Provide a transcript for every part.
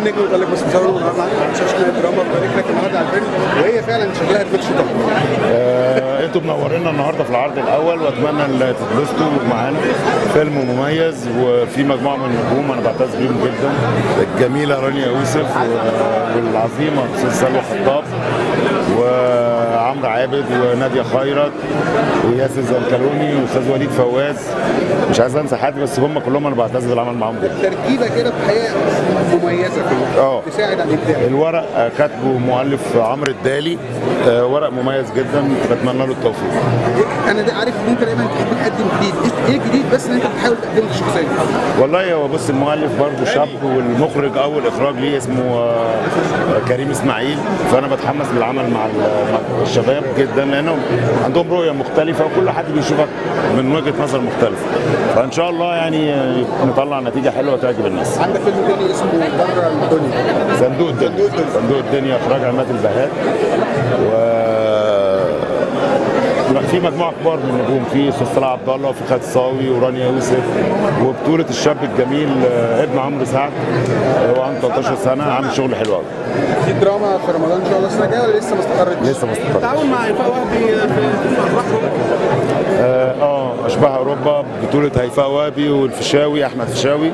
النجم بتقول لك بس بصور النهارده عندك شاشه دراما بتوريك لك النهارده على الفيلم وهي فعلا شكلها دماغ شيطان آه، انتوا منورينا النهارده في العرض الاول واتمنى ان تتبسطوا معانا فيلم مميز وفي مجموعه من النجوم انا بعتز بيهم جدا الجميله رانيا يوسف و- والعظيمه استاذ سلوى خطاب وعمرو عابد وناديه خيرت وياسر زنكلوني واستاذ وليد فواز مش عايز انسى حد بس هم كلهم انا بعتز بالعمل معاهم جدا تركيبه كده بحقيقه مميزه كلها اه. تساعد على الابداع الورق آه، كاتبه مؤلف عمرو الدالي آه، ورق مميز جدا بتمنى له التوفيق انا ده عارف ان انت دايما تحب تقدم جديد إيه- ايه الجديد بس ان انت بتحاول تقدمه للشخصيه والله هو بص المؤلف برضه شاب والمخرج او الاخراج ليه اسمه آه، آه، كريم اسماعيل فانا بتحمس للعمل مع ال- مع الشباب جدا لانهم عندهم رؤيه مختلفه وكل حد بيشوفك من وجهه نظر مختلفه فان شاء الله يعني آه، نطلع نتيجه حلوه تعجب الناس عندك فيلم تاني اسمه بره الدنيا صندوق الدنيا صندوق الدنيا اخراج عماد البهات و في مجموعه كبار من النجوم في استاذ صلاح عبد الله وفي خالد صاوي ورانيا يوسف وبطوله الشاب الجميل آه، ابن عمرو سعد آه، هو عنده 13 سنه عامل شغل حلو قوي في دراما في رمضان ان شاء الله السنه الجايه ولا لسه ما استقرتش؟ لسه ما استقرش التعاون مع هيفاء وهبي في فيلم افراح اه آه، اشباه اوروبا بطوله هيفاء وهبي والفيشاوي احمد فيشاوي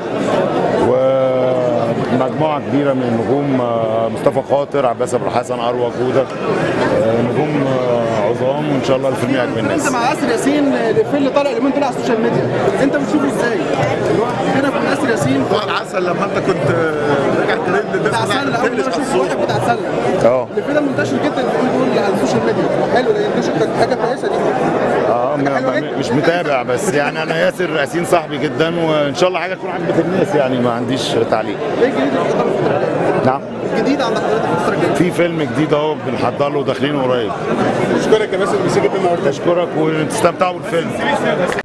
ومجموعه كبيره من النجوم آه، مصطفى خاطر عباس ابو الحسن اروى جوده آه، نجوم آه، عظام وان شاء الله الفيلم يعجب الناس انت مع اسر ياسين الفيلم اللي طالع اليومين دول على السوشيال ميديا انت بتشوفه ازاي؟ اللي هو هنا من اسر ياسين هو العسل لما انت كنت راجع ترند بتاع الناس سله اول بتقلش مره على اشوف واحد الصوت بتاع سله اه الفيلم منتشر جدا اليومين دول على السوشيال ميديا حلو ده ينتشر كانت حاجه كويسه دي اه م- حلوة م- جدا. مش متابع بس يعني انا ياسر ياسين صاحبي جدا وان شاء الله حاجه تكون عجبت الناس يعني ما عنديش تعليق ايه الجديد اللي بتحضره الفتره الجايه؟ نعم الجديد عند حضرتك الفتره الجايه في فيلم جديد اهو بنحضر له وداخلينه قريب اشكرك يا باسل ميرسي جدا النهارده اشكرك وتستمتعوا بالفيلم